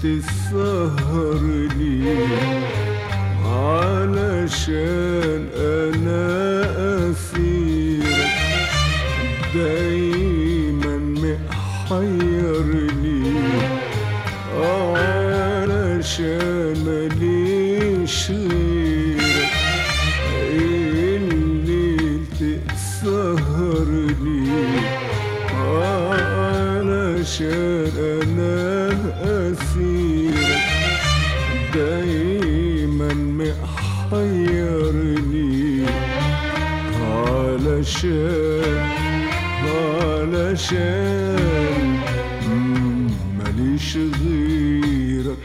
تسهرني علشان انا اسيرك دايما محيرني علشان ماليش غيرك الليل تسهرني علشان انا اسيرك دايما محيرني علشان علشان مم، ماليش غيرك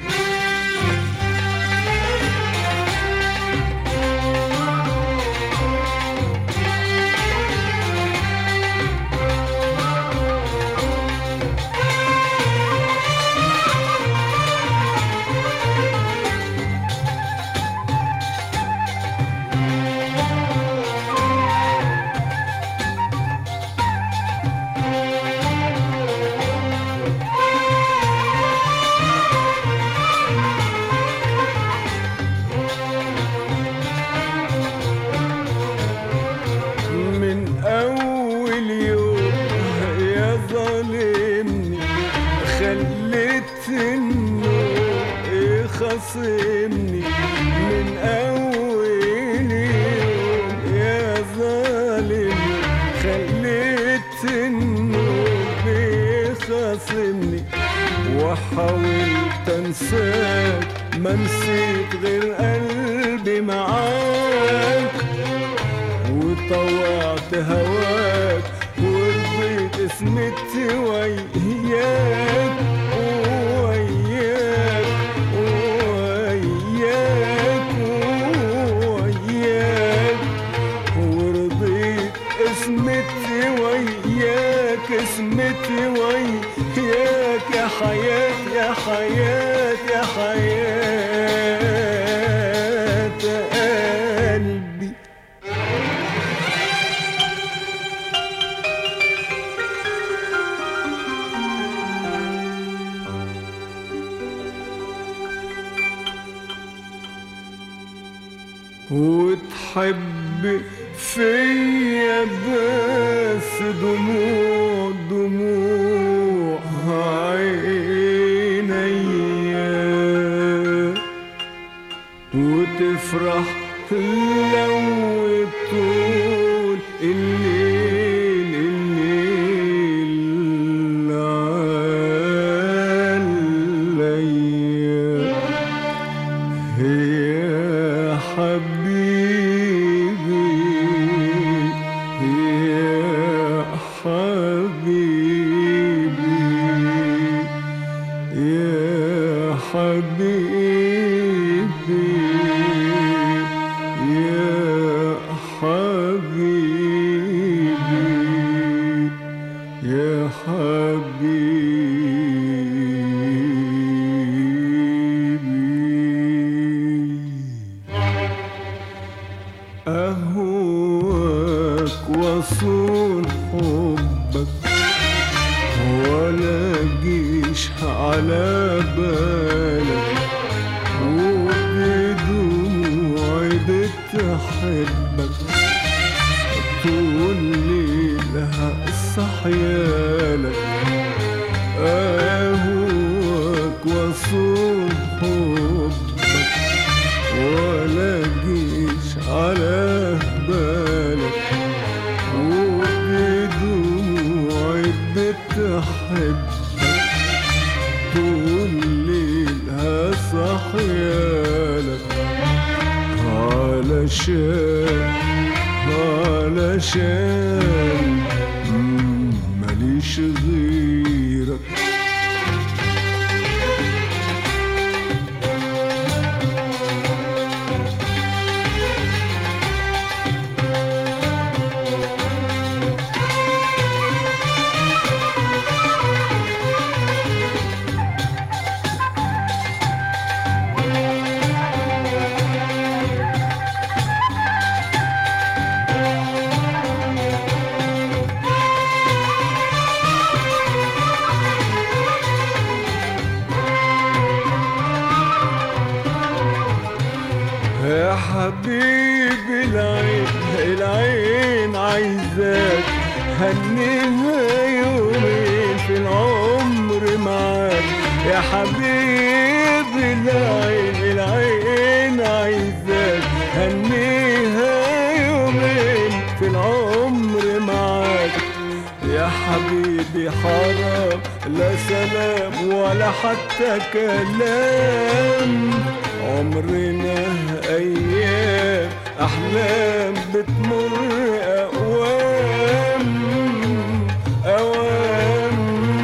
من أول يوم يا ظالمني خليت النوم يخصمني من أول يوم يا ظالمني خليت النوم يخصمني وحاولت انساك ما نسيت غير قلبي معاك وطوعت هواك ورضيت اسمت وياك وياك وياك وياك ورضيت اسمت وياك اسمت وياك يا حياة يا حياة يا حياة قلبي وتحب فيا بس دموع دموع عينيا وتفرح لو طول الليل الليل عليا يا حبيبي يا حبيبي يا حبيبي يا حبيبي يا حبيبي أهواك وصون حبك ولا جيش على بالك وبدموعي بتحبك طول ليلها صحيالك أهواك وصون حبك ولا جيش على بالك وبدموعي بتحبك طول ليلها صحيالك علشان علشان مم، ماليش غيرك حبيبي العين العين عايزاك هنيها يومين في العمر معاك يا حبيبي العين العين عايزاك هنيها يومين في العمر معاك يا حبيبي حرام لا سلام ولا حتى كلام عمرنا أيام أحلام بتمر أوام أوام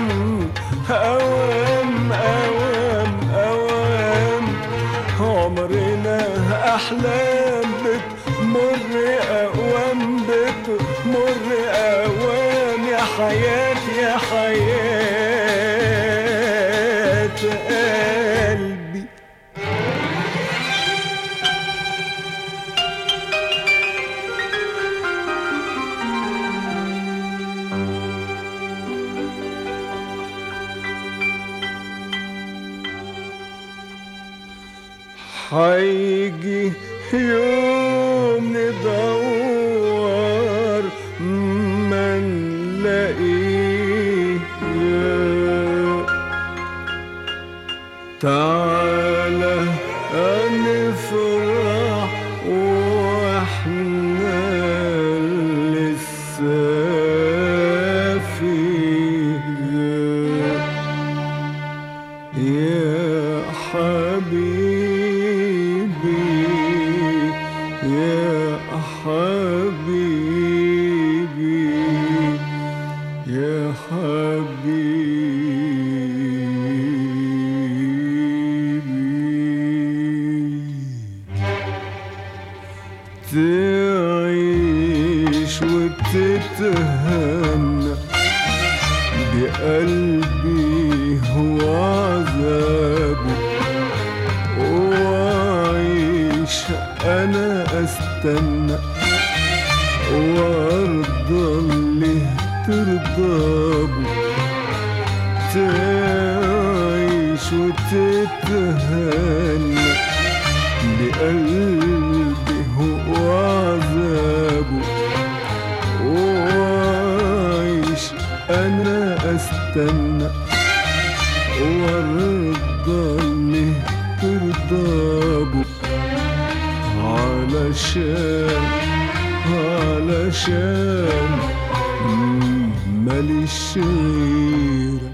أوام أوام أوام عمرنا أحلام بتمر أوام بتمر أوام يا حياتي يا حياة قلبي هيجي يوم ندور ما نلاقيه تعالى نفرح واحنا لسه فيه يا حبيبي يا حبيبي يا حبيبي تعيش وتتهنى بقلبي هو عذابه وعيش انا استنى وارضى اللي ترضى تعيش وتتهنى بقلبي هو عذابه وعيش انا استنى وارضى اللي ترضى علشان علشان ماليش غيرك